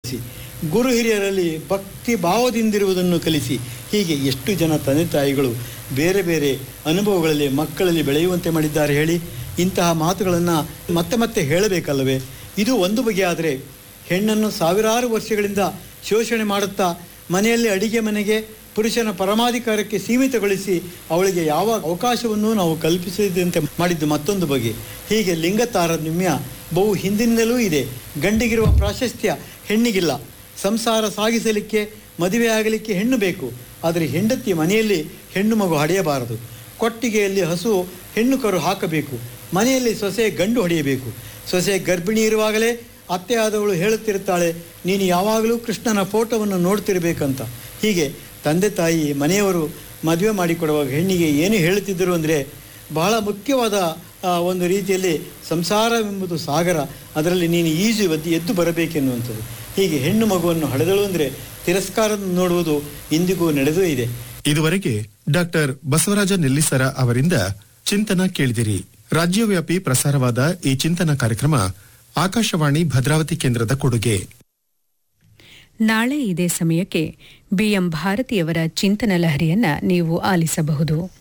ಗುರು ಹಿರಿಯರಲ್ಲಿ ಭಕ್ತಿ ಭಾವದಿಂದಿರುವುದನ್ನು ಕಲಿಸಿ ಹೀಗೆ ಎಷ್ಟು ಜನ ತಂದೆ ತಾಯಿಗಳು ಬೇರೆ ಬೇರೆ ಅನುಭವಗಳಲ್ಲಿ ಮಕ್ಕಳಲ್ಲಿ ಬೆಳೆಯುವಂತೆ ಮಾಡಿದ್ದಾರೆ ಹೇಳಿ ಇಂತಹ ಮಾತುಗಳನ್ನು ಮತ್ತೆ ಮತ್ತೆ ಹೇಳಬೇಕಲ್ಲವೇ ಇದು ಒಂದು ಬಗೆಯಾದರೆ ಹೆಣ್ಣನ್ನು ಸಾವಿರಾರು ವರ್ಷಗಳಿಂದ ಶೋಷಣೆ ಮಾಡುತ್ತಾ ಮನೆಯಲ್ಲಿ ಅಡಿಗೆ ಮನೆಗೆ ಪುರುಷನ ಪರಮಾಧಿಕಾರಕ್ಕೆ ಸೀಮಿತಗೊಳಿಸಿ ಅವಳಿಗೆ ಯಾವ ಅವಕಾಶವನ್ನು ನಾವು ಕಲ್ಪಿಸದಂತೆ ಮಾಡಿದ್ದು ಮತ್ತೊಂದು ಬಗೆ ಹೀಗೆ ಲಿಂಗ ತಾರತಮ್ಯ ಬಹು ಹಿಂದಿನಿಂದಲೂ ಇದೆ ಗಂಡಿಗಿರುವ ಪ್ರಾಶಸ್ತ್ಯ ಹೆಣ್ಣಿಗಿಲ್ಲ ಸಂಸಾರ ಸಾಗಿಸಲಿಕ್ಕೆ ಮದುವೆ ಆಗಲಿಕ್ಕೆ ಹೆಣ್ಣು ಬೇಕು ಆದರೆ ಹೆಂಡತಿ ಮನೆಯಲ್ಲಿ ಹೆಣ್ಣು ಮಗು ಹಡೆಯಬಾರದು ಕೊಟ್ಟಿಗೆಯಲ್ಲಿ ಹಸು ಹೆಣ್ಣು ಕರು ಹಾಕಬೇಕು ಮನೆಯಲ್ಲಿ ಸೊಸೆ ಗಂಡು ಹೊಡೆಯಬೇಕು ಸೊಸೆ ಗರ್ಭಿಣಿ ಇರುವಾಗಲೇ ಅತ್ತೆ ಆದವಳು ಹೇಳುತ್ತಿರುತ್ತಾಳೆ ನೀನು ಯಾವಾಗಲೂ ಕೃಷ್ಣನ ಫೋಟೋವನ್ನು ನೋಡ್ತಿರ್ಬೇಕಂತ ಹೀಗೆ ತಂದೆ ತಾಯಿ ಮನೆಯವರು ಮದುವೆ ಮಾಡಿಕೊಡುವಾಗ ಹೆಣ್ಣಿಗೆ ಏನು ಹೇಳುತ್ತಿದ್ದರು ಅಂದರೆ ಬಹಳ ಮುಖ್ಯವಾದ ಆ, ಒಂದು ರೀತಿಯಲ್ಲಿ ಸಂಸಾರವೆಂಬುದು ಸಾಗರ ಅದರಲ್ಲಿ ನೀನು ಈಜು ಎದ್ದು ಎದ್ದು ಬರಬೇಕೆನ್ನುವಂಥದ್ದು ಹೀಗೆ ಹೆಣ್ಣು ಮಗುವನ್ನು ಹಡೆದಳು ಅಂದರೆ ತಿರಸ್ಕಾರ ನೋಡುವುದು ಇಂದಿಗೂ ನಡೆದೇ ಇದೆ ಇದುವರೆಗೆ ಡಾಕ್ಟರ್ ಬಸವರಾಜ ನೆಲ್ಲಿಸರ ಅವರಿಂದ ಚಿಂತನ ಕೇಳಿದಿರಿ ರಾಜ್ಯವ್ಯಾಪಿ ಪ್ರಸಾರವಾದ ಈ ಚಿಂತನ ಕಾರ್ಯಕ್ರಮ ಆಕಾಶವಾಣಿ ಭದ್ರಾವತಿ ಕೇಂದ್ರದ ಕೊಡುಗೆ ನಾಳೆ ಇದೇ ಸಮಯಕ್ಕೆ ಬಿಎಂ ಭಾರತಿಯವರ ಚಿಂತನ ಲಹರಿಯನ್ನ ನೀವು ಆಲಿಸಬಹುದು